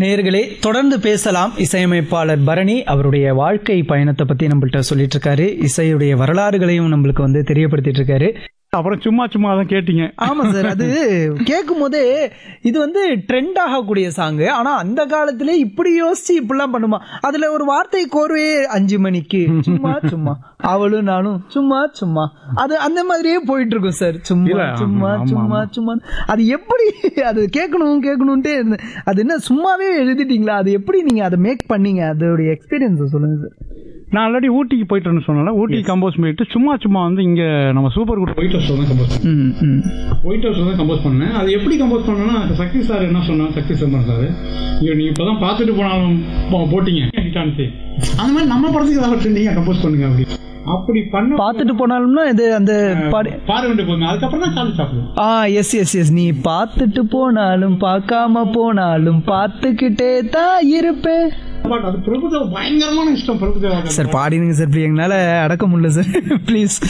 நேர்களே தொடர்ந்து பேசலாம் இசையமைப்பாளர் பரணி அவருடைய வாழ்க்கை பயணத்தை பத்தி நம்மள்ட்ட சொல்லிட்டு இருக்காரு இசையுடைய வரலாறுகளையும் நம்மளுக்கு வந்து தெரியப்படுத்திட்டு இருக்காரு அப்புறம் சும்மா சும்மா தான் கேட்டீங்க ஆமா சார் அது கேட்கும் போதே இது வந்து ட்ரெண்ட் ஆகக்கூடிய சாங்கு ஆனா அந்த காலத்திலே இப்படி யோசிச்சு இப்படிலாம் பண்ணுமா அதுல ஒரு வார்த்தை கோர்வையே அஞ்சு மணிக்கு சும்மா சும்மா அவளும் நானும் சும்மா சும்மா அது அந்த மாதிரியே போயிட்டு இருக்கும் சார் சும்மா இல்ல, ஆமா, சும்மா ஆமா, சும்மா சும்மா அது எப்படி அது கேட்கணும் கேட்கணும்ட்டே இருந்தேன் அது என்ன சும்மாவே எழுதிட்டீங்களா அது எப்படி நீங்க அதை மேக் பண்ணீங்க அதோடைய எக்ஸ்பீரியன்ஸ் சொல்லுங்க சார் நான் ஆல்ரெடி ஊட்டிக்கு போயிட்டேன்னு சொன்னால ஊட்டி கம்போஸ் பண்ணிட்டு சும்மா சும்மா வந்து இங்க நம்ம சூப்பர் குட் ஒயிட் ஹவுஸ் தான் கம்போஸ் பண்ணேன் ம் ம் ஒயிட் ஹவுஸ் தான் கம்போஸ் பண்ணேன் அது எப்படி கம்போஸ் பண்ணேன்னா சக்தி சார் என்ன சொன்னாங்க சக்தி சம்பர் சார் ஐயோ நீ இப்பதான் பார்த்துட்டு போனாலும் போ- போட்டீங்க ஹிட்டான்ஸு அந்த மாதிரி நம்ம படத்துக்கு ஏதாவது நீங்க கம்போஸ் பண்ணுங்க அப்படி அப்படி பண்ண பார்த்துட்டு போனாலும்னா இது அந்த பாடி பாரு வேண்டிய போதும் அதுக்கப்புறம் தான் காலேஜ் சாப்பிடுவோம் ஆ எஸ் எஸ் எஸ் நீ பார்த்துட்டு போனாலும் பார்க்காம போனாலும் பார்த்துக்கிட்டே தான் இருப்பேன் பட் அது பிரபுதேவா பயங்கரமான இஷ்டம் பிரபுதேவா சார் பாடினுங்க சார் இப்படி எங்களால அடக்க முடியல சார் ப்ளீஸ்